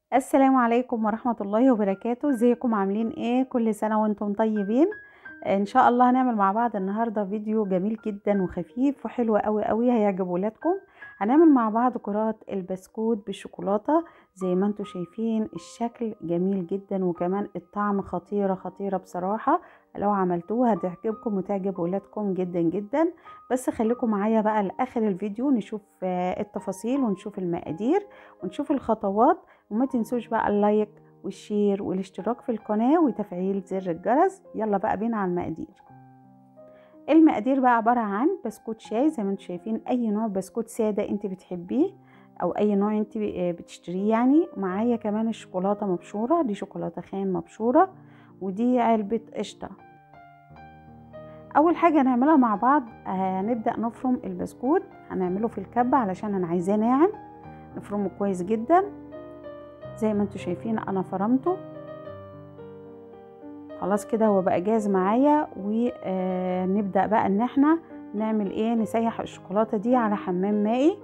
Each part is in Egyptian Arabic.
السلام عليكم ورحمة الله وبركاته ازيكم عاملين ايه كل سنة وانتم طيبين ان شاء الله هنعمل مع بعض النهاردة فيديو جميل جدا وخفيف وحلو قوي قوي هيعجب ولادكم هنعمل مع بعض كرات البسكوت بالشوكولاتة زي ما انتم شايفين الشكل جميل جدا وكمان الطعم خطيرة خطيرة بصراحة لو عملتوها هتعجبكم وتعجب ولادكم جدا جدا بس خليكم معايا بقى لاخر الفيديو نشوف التفاصيل ونشوف المقادير ونشوف الخطوات وما تنسوش بقى اللايك والشير والاشتراك في القناة وتفعيل زر الجرس يلا بقى بينا على المقادير المقادير بقى عبارة عن بسكوت شاي زي ما انتم شايفين اي نوع بسكوت سادة انت بتحبيه او اي نوع انت بتشتريه يعني معايا كمان الشوكولاتة مبشورة دي شوكولاتة خام مبشورة ودي علبة قشطة اول حاجة هنعملها مع بعض هنبدأ نفرم البسكوت هنعمله في الكبة علشان انا عايزاه ناعم نفرمه كويس جدا زي ما انتم شايفين انا فرمته خلاص كده هو بقى جاهز معايا ونبدا بقى ان احنا نعمل ايه نسيح الشوكولاته دي على حمام مائي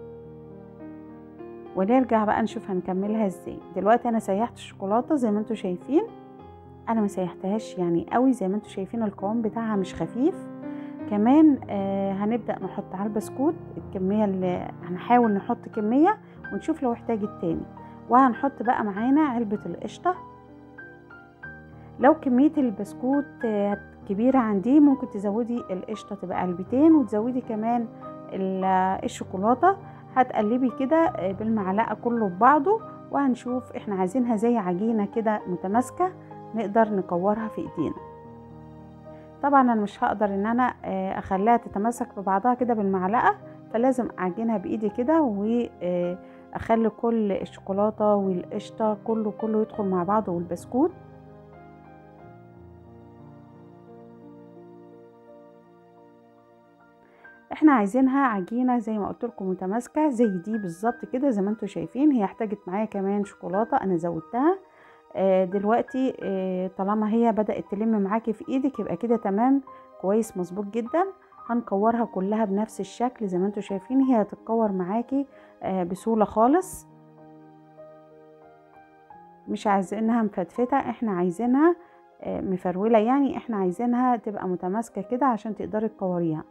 ونرجع بقى نشوف هنكملها ازاي دلوقتي انا سيحت الشوكولاته زي ما انتم شايفين انا ما سيحتهاش يعني قوي زي ما انتم شايفين القوام بتاعها مش خفيف كمان آه هنبدا نحط على البسكوت الكميه اللي هنحاول نحط كميه ونشوف لو احتاجت تاني وهنحط بقى معانا علبة القشطة لو كمية البسكوت كبيرة عندي ممكن تزودي القشطة تبقى علبتين وتزودي كمان الشوكولاتة هتقلبي كده بالمعلقة كله ببعضه وهنشوف احنا عايزينها زي عجينة كده متماسكة نقدر نكورها في ايدينا طبعا انا مش هقدر ان انا اخليها تتماسك ببعضها كده بالمعلقة فلازم اعجنها بايدي كده و اخلي كل الشوكولاته والقشطه كله كله يدخل مع بعضه والبسكوت احنا عايزينها عجينه زي ما قلت لكم متماسكه زي دي بالظبط كده زي ما انتم شايفين هي احتاجت معايا كمان شوكولاته انا زودتها آه دلوقتي آه طالما هي بدات تلم معاكي في ايدك يبقى كده تمام كويس مظبوط جدا هنكورها كلها بنفس الشكل زي ما انتم شايفين هي هتتكور معاكي بسهولة خالص مش عايزينها مفتفتة احنا عايزينها مفرولة يعني احنا عايزينها تبقى متماسكة كده عشان تقدري تكوريها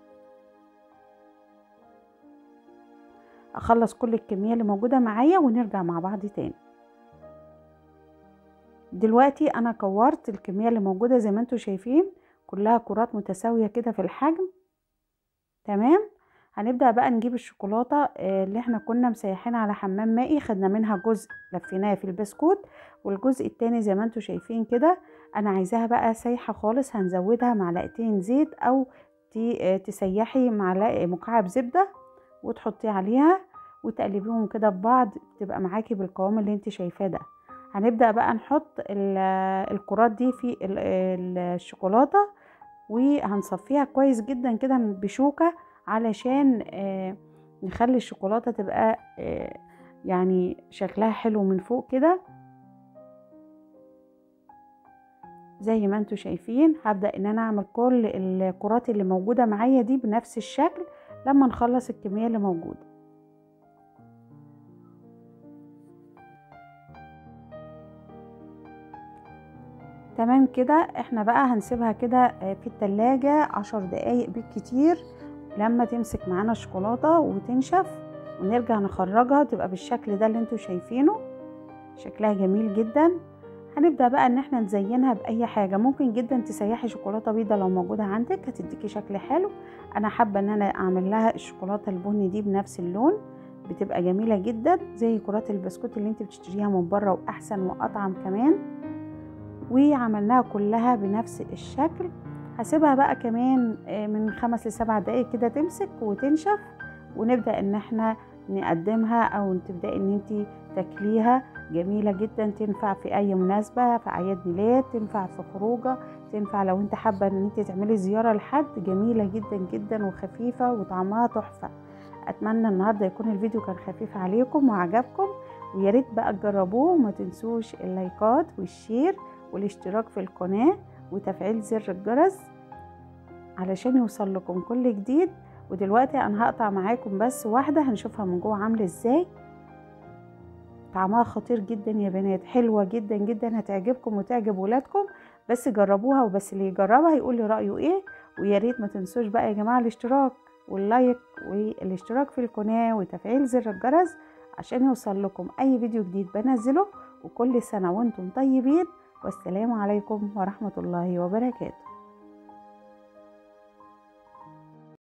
اخلص كل الكمية اللي موجودة معايا ونرجع مع بعض تاني دلوقتي انا كورت الكمية اللي موجودة زي ما انتم شايفين كلها كرات متساوية كده في الحجم تمام هنبدأ بقى نجيب الشوكولاتة اللي احنا كنا مسيحينها على حمام مائي خدنا منها جزء لفيناه في البسكوت والجزء التاني زي ما انتم شايفين كده انا عايزاها بقى سايحة خالص هنزودها معلقتين زيت او تسيحي معلقة مكعب زبدة وتحطيه عليها وتقلبيهم كده ببعض تبقى معاكي بالقوام اللي انت شايفاه ده هنبدأ بقى نحط الكرات دي في الشوكولاتة وهنصفيها كويس جدا كده بشوكة علشان آه نخلي الشوكولاتة تبقى آه يعني شكلها حلو من فوق كده زي ما انتوا شايفين هبدأ ان انا اعمل كل الكرات اللي موجودة معايا دي بنفس الشكل لما نخلص الكمية اللي موجودة تمام كده احنا بقى هنسيبها كده في التلاجة عشر دقايق بالكتير لما تمسك معانا الشوكولاتة وتنشف ونرجع نخرجها تبقى بالشكل ده اللي انتوا شايفينه شكلها جميل جدا هنبدأ بقى ان احنا نزينها بأي حاجة ممكن جدا تسيحي شوكولاتة بيضة لو موجودة عندك هتديكي شكل حلو انا حابة ان انا اعمل لها الشوكولاتة البني دي بنفس اللون بتبقى جميلة جدا زي كرات البسكوت اللي انت بتشتريها من بره واحسن واطعم كمان وعملناها كلها بنفس الشكل هسيبها بقى كمان من خمس لسبع دقايق كده تمسك وتنشف ونبدأ ان احنا نقدمها او تبدأي ان انت تاكليها جميلة جدا تنفع في اي مناسبة في اعياد ميلاد تنفع في خروجة تنفع لو انت حابة ان انت تعملي زيارة لحد جميلة جدا جدا وخفيفة وطعمها تحفة اتمنى النهاردة يكون الفيديو كان خفيف عليكم وعجبكم ويا ريت بقى تجربوه وما تنسوش اللايكات والشير والاشتراك في القناة وتفعيل زر الجرس علشان يوصل لكم كل جديد ودلوقتي انا هقطع معاكم بس واحدة هنشوفها من جوه عاملة ازاي طعمها خطير جدا يا بنات حلوة جدا جدا هتعجبكم وتعجب ولادكم بس جربوها وبس اللي يجربها يقول لي رأيه ايه ويا ريت ما تنسوش بقى يا جماعة الاشتراك واللايك والاشتراك في القناة وتفعيل زر الجرس عشان يوصل لكم اي فيديو جديد بنزله وكل سنة وانتم طيبين والسلام عليكم ورحمة الله وبركاته